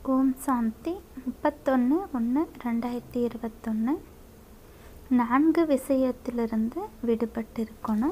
ஓம் சாந்தி முப்பத்தொன்று ஒன்று ரெண்டாயிரத்தி இருபத்தொன்று நான்கு விஷயத்திலிருந்து விடுபட்டிருக்கணும்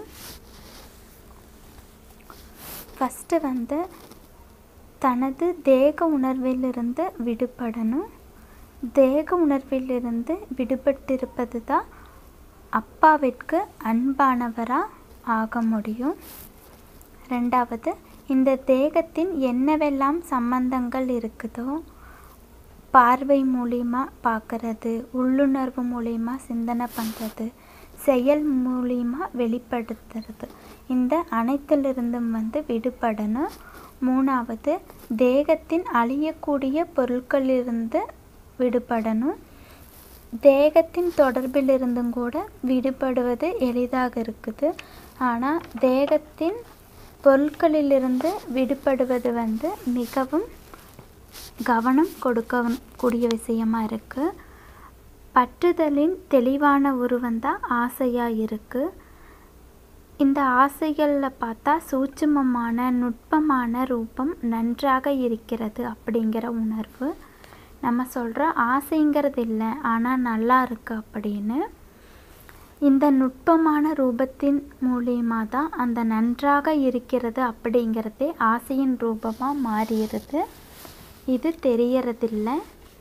ஃபஸ்ட்டு வந்து தனது தேக உணர்விலிருந்து விடுபடணும் தேக உணர்விலிருந்து விடுபட்டிருப்பது தான் அப்பாவிற்கு அன்பானவராக ஆக முடியும் ரெண்டாவது இந்த தேகத்தின் என்னவெல்லாம் சம்பந்தங்கள் இருக்குதோ பார்வை மூலிமா பார்க்கறது உள்ளுணர்வு மூலிமா சிந்தனை பண்ணுறது செயல் மூலிமா வெளிப்படுத்துறது இந்த அனைத்திலிருந்தும் வந்து விடுபடணும் மூணாவது தேகத்தின் அழியக்கூடிய பொருட்களிலிருந்து விடுபடணும் தேகத்தின் தொடர்பிலிருந்தும் கூட விடுபடுவது எளிதாக இருக்குது ஆனால் தேகத்தின் பொருட்களிலிருந்து விடுபடுவது வந்து மிகவும் கவனம் கொடுக்க கூடிய விஷயமா இருக்குது பற்றுதலின் தெளிவான உருவந்தான் ஆசையாக இருக்குது இந்த ஆசைகளில் பார்த்தா சூட்சுமமான நுட்பமான ரூபம் நன்றாக இருக்கிறது அப்படிங்கிற உணர்வு நம்ம சொல்கிற ஆசைங்கிறது இல்லை ஆனால் நல்லா இருக்கு அப்படின்னு இந்த நுட்பமான ரூபத்தின் மூலியமாக தான் அந்த நன்றாக இருக்கிறது அப்படிங்கிறதே ஆசையின் ரூபமாக மாறிடுது இது தெரியறதில்ல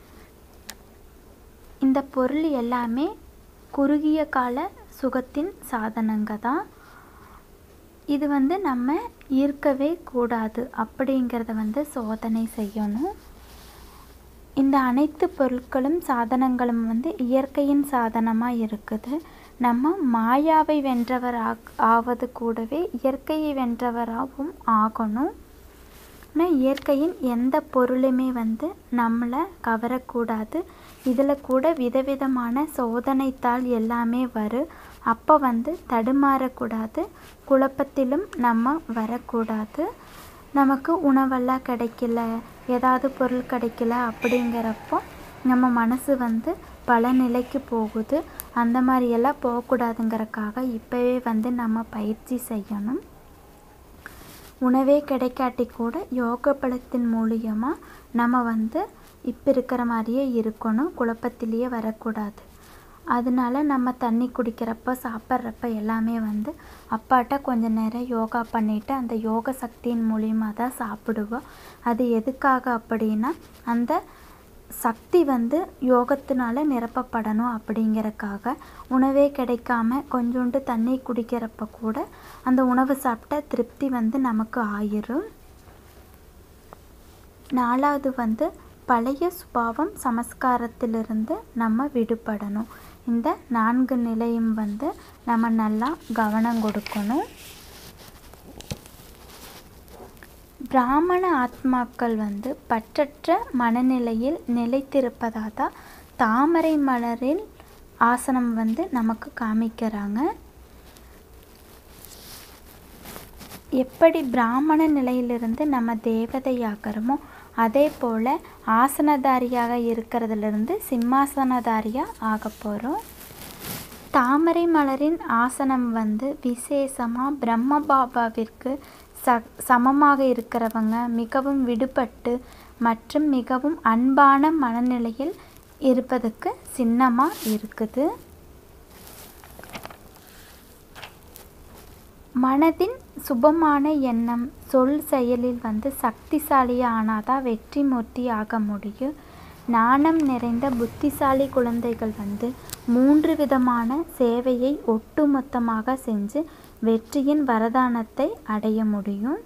இந்த பொருள் எல்லாமே குறுகிய கால சுகத்தின் சாதனங்க தான் இது வந்து நம்ம ஈர்க்கவே கூடாது அப்படிங்கிறத வந்து சோதனை செய்யணும் இந்த அனைத்து பொருட்களும் சாதனங்களும் வந்து இயற்கையின் சாதனமாக இருக்குது நம்ம மாயாவை வென்றவர் ஆவது கூடவே இயற்கையை வென்றவராகவும் ஆகணும் ஆனால் இயற்கையின் எந்த பொருளுமே வந்து நம்மளை கவரக்கூடாது இதில் கூட விதவிதமான சோதனைத்தாள் எல்லாமே வரும் அப்போ வந்து தடுமாறக்கூடாது குழப்பத்திலும் நம்ம வரக்கூடாது நமக்கு உணவெல்லாம் கிடைக்கல ஏதாவது பொருள் கிடைக்கல அப்படிங்கிறப்போ நம்ம மனசு வந்து பல நிலைக்கு போகுது அந்த மாதிரியெல்லாம் போகக்கூடாதுங்கிறக்காக இப்போவே வந்து நம்ம பயிற்சி செய்யணும் உணவே கிடைக்காட்டி கூட யோக பலத்தின் மூலியமாக நம்ம வந்து இப்போ இருக்கிற மாதிரியே இருக்கணும் குழப்பத்திலேயே வரக்கூடாது அதனால நம்ம தண்ணி குடிக்கிறப்ப சாப்பிட்றப்ப எல்லாமே வந்து அப்பாட்ட கொஞ்சம் நேரம் யோகா பண்ணிவிட்டு அந்த யோக சக்தியின் மூலியமாக தான் சாப்பிடுவோம் அது எதுக்காக அப்படின்னா அந்த சக்தி வந்து யோகத்தினால நிரப்பப்படணும் அப்படிங்கிறக்காக உணவே கிடைக்காம கொஞ்சோண்டு தண்ணி குடிக்கிறப்ப கூட அந்த உணவு சாப்பிட்ட திருப்தி வந்து நமக்கு ஆயிரும் நாலாவது வந்து பழைய சுபாவம் சமஸ்காரத்திலிருந்து நம்ம விடுபடணும் இந்த நான்கு நிலையும் வந்து நம்ம நல்லா கவனம் கொடுக்கணும் பிராமண ஆத்மாக்கள் வந்து பற்றற்ற மனநிலையில் நிலைத்திருப்பதாக தான் தாமரை மலரில் ஆசனம் வந்து நமக்கு காமிக்கிறாங்க எப்படி பிராமண நிலையிலிருந்து நம்ம தேவதையாகிறோமோ அதே போல் ஆசனதாரியாக இருக்கிறதுலேருந்து சிம்மாசனதாரியாக ஆக போகிறோம் தாமரை மலரின் ஆசனம் வந்து விசேஷமாக பிரம்ம பாபாவிற்கு ச சமமாக இருக்கிறவங்க மிகவும் விடுபட்டு மற்றும் மிகவும் அன்பான மனநிலையில் இருப்பதுக்கு சின்னமாக இருக்குது மனதின் சுபமான எண்ணம் சொல் செயலில் வந்து சக்திசாலியாக ஆனால் தான் வெற்றி மூர்த்தி ஆக முடியும் நாணம் நிறைந்த புத்திசாலி குழந்தைகள் வந்து மூன்று விதமான சேவையை ஒட்டுமொத்தமாக செஞ்சு வெற்றியின் வரதானத்தை அடைய முடியும்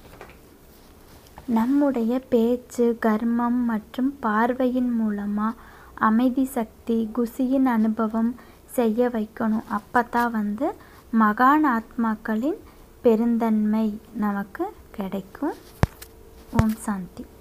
நம்முடைய பேச்சு கர்மம் மற்றும் பார்வையின் மூலமாக அமைதி சக்தி குசியின் அனுபவம் செய்ய வைக்கணும் அப்போ தான் வந்து மகான் ஆத்மாக்களின் பெருந்தன்மை நமக்கு கிடைக்கும் ஓம் சாந்தி